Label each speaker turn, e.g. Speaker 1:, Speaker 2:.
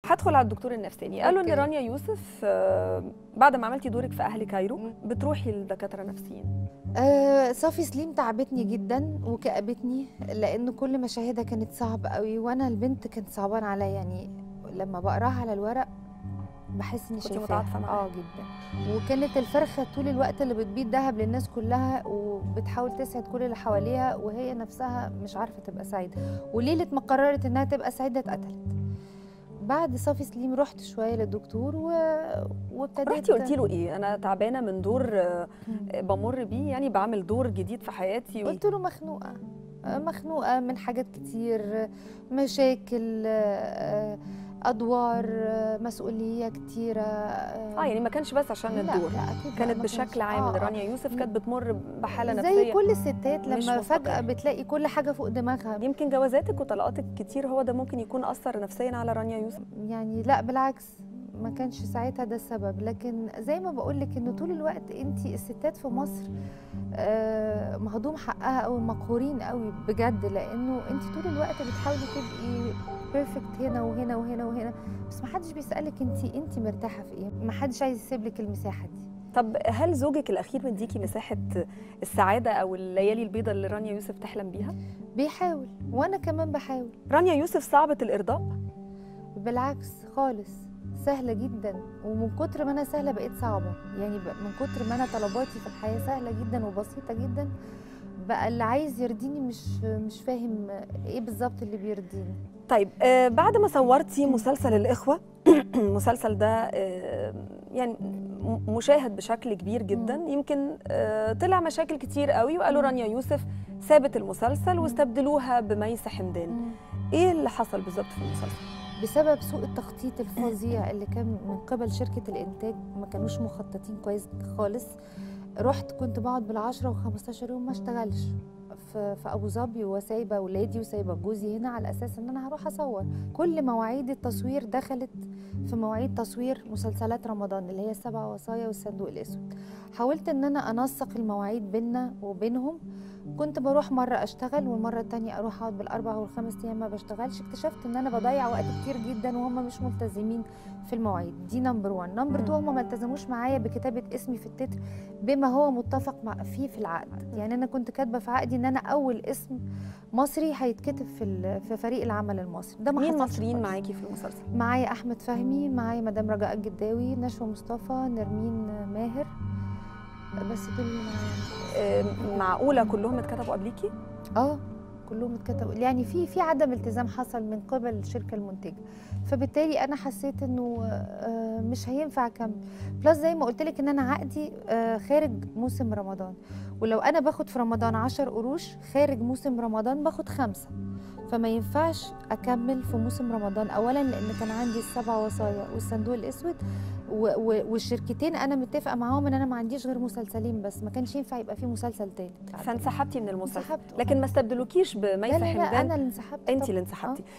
Speaker 1: هدخل على الدكتور النفساني قالوا ان
Speaker 2: أوكي.
Speaker 1: رانيا يوسف آه، بعد ما عملتي دورك في اهل كايرو
Speaker 2: مم.
Speaker 1: بتروحي لدكاتره نفسيين
Speaker 2: آه صافي سليم تعبتني جدا وكأبتني لأن كل مشاهدها كانت صعبة قوي وأنا البنت كانت صعبان عليا يعني لما بقراها على الورق بحس إني
Speaker 1: كنتي
Speaker 2: شايفاها
Speaker 1: متعاطفة معاها.
Speaker 2: اه جدا وكانت الفرخة طول الوقت اللي بتبيض دهب للناس كلها وبتحاول تسعد كل اللي حواليها وهي نفسها مش عارفة تبقى سعيدة وليلة ما قررت إنها تبقى سعيدة اتقتلت بعد صافي سليم رحت شوية للدكتور و... وابتديت
Speaker 1: رحتي قلتي له ايه انا تعبانه من دور آه،
Speaker 2: مم.
Speaker 1: بمر بيه يعني بعمل دور جديد في حياتي و...
Speaker 2: قلت له مخنوقة آه، مخنوقة من حاجات كتير آه، مشاكل آه، أدوار آه، مسؤولية كتيرة
Speaker 1: اه يعني ما كانش بس عشان
Speaker 2: لا،
Speaker 1: الدور
Speaker 2: لا، أكيد لا،
Speaker 1: كانت
Speaker 2: ما
Speaker 1: بشكل
Speaker 2: كانش.
Speaker 1: عام
Speaker 2: آه،
Speaker 1: ان
Speaker 2: آه.
Speaker 1: رانيا يوسف كانت بتمر بحاله
Speaker 2: زي
Speaker 1: نفسيه
Speaker 2: كل الستات
Speaker 1: مش
Speaker 2: لما فجأة
Speaker 1: مستقرة.
Speaker 2: بتلاقي كل حاجة فوق دماغها
Speaker 1: يمكن جوازاتك وطلاقاتك كتير هو ده ممكن يكون اثر نفسيا على رانيا يوسف
Speaker 2: يعني لا بالعكس ما كانش ساعتها ده السبب لكن زي ما بقول لك انه طول الوقت انت الستات في مصر آه، مهضوم حقها او مقهورين قوي بجد لانه انت طول الوقت بتحاولي تبقي بيرفكت هنا وهنا وهنا وهنا بس ما حدش بيسالك انت انت مرتاحه في ايه ما حدش عايز يسيب لك المساحه دي
Speaker 1: طب هل زوجك الاخير مديكي مساحه السعاده او الليالي البيضاء اللي رانيا يوسف تحلم بيها
Speaker 2: بيحاول وانا كمان بحاول
Speaker 1: رانيا يوسف صعبه الارضاء
Speaker 2: بالعكس خالص سهله جدا ومن كتر ما انا سهله بقيت صعبه يعني ب- من كتر ما انا طلباتي في الحياه سهله جدا وبسيطه جدا بقى اللي عايز يرضيني مش مش فاهم ايه بالظبط اللي بيرضيني
Speaker 1: طيب آه بعد ما صورتي مسلسل الإخوة المسلسل ده آه يعني م- مشاهد بشكل كبير جدا يمكن آه طلع مشاكل كتير قوي وقالوا رانيا يوسف سابت المسلسل واستبدلوها بميسة حمدان ايه اللي حصل بالظبط في المسلسل
Speaker 2: بسبب سوء التخطيط الفظيع اللي كان من قبل شركة الإنتاج ما كانوش مخططين كويس خالص رحت كنت بقعد بالعشرة وخمستاشر يوم ما اشتغلش في, في أبو ظبي وسايبة أولادي وسايبة جوزي هنا على أساس إن أنا هروح أصور كل مواعيد التصوير دخلت في مواعيد تصوير مسلسلات رمضان اللي هي السبع وصايا والصندوق الأسود حاولت إن أنا أنسق المواعيد بيننا وبينهم كنت بروح مرة أشتغل والمرة التانية أروح أقعد بالأربع والخمس أيام ما بشتغلش اكتشفت إن أنا بضيع وقت كتير جدا وهم مش ملتزمين في المواعيد دي نمبر 1 نمبر 2 هم ما التزموش معايا بكتابة اسمي في التتر بما هو متفق مع فيه في العقد يعني أنا كنت كاتبة في عقدي إن أنا أول اسم مصري هيتكتب في ال- في فريق العمل المصري ده ما
Speaker 1: مين
Speaker 2: حصلش
Speaker 1: مصريين
Speaker 2: خالص.
Speaker 1: معاكي في المسلسل
Speaker 2: معايا أحمد فهمي معايا مدام رجاء الجداوي نشوى مصطفى نرمين ماهر بس دول اللي معايا
Speaker 1: آه معقولة كلهم اتكتبوا قبليكي
Speaker 2: اه كلهم اتكتبوا يعني في في عدم التزام حصل من قبل الشركه المنتجه فبالتالي انا حسيت انه آه، مش هينفع اكمل بلس زي ما قلت لك ان انا عقدي آه، خارج موسم رمضان ولو انا باخد في رمضان 10 قروش خارج موسم رمضان باخد خمسة فما ينفعش اكمل في موسم رمضان اولا لان كان عندي السبع وصايا والصندوق الاسود و- و- والشركتين انا متفقه معاهم ان انا ما عنديش غير مسلسلين بس ما كانش ينفع يبقى في مسلسل تالت
Speaker 1: فانسحبتي من المسلسل
Speaker 2: انسحبت
Speaker 1: لكن ما استبدلوكيش
Speaker 2: لا
Speaker 1: بميسة
Speaker 2: لا لا
Speaker 1: حمدان
Speaker 2: انا اللي انسحبت
Speaker 1: انت
Speaker 2: طبعاً.
Speaker 1: اللي انسحبتي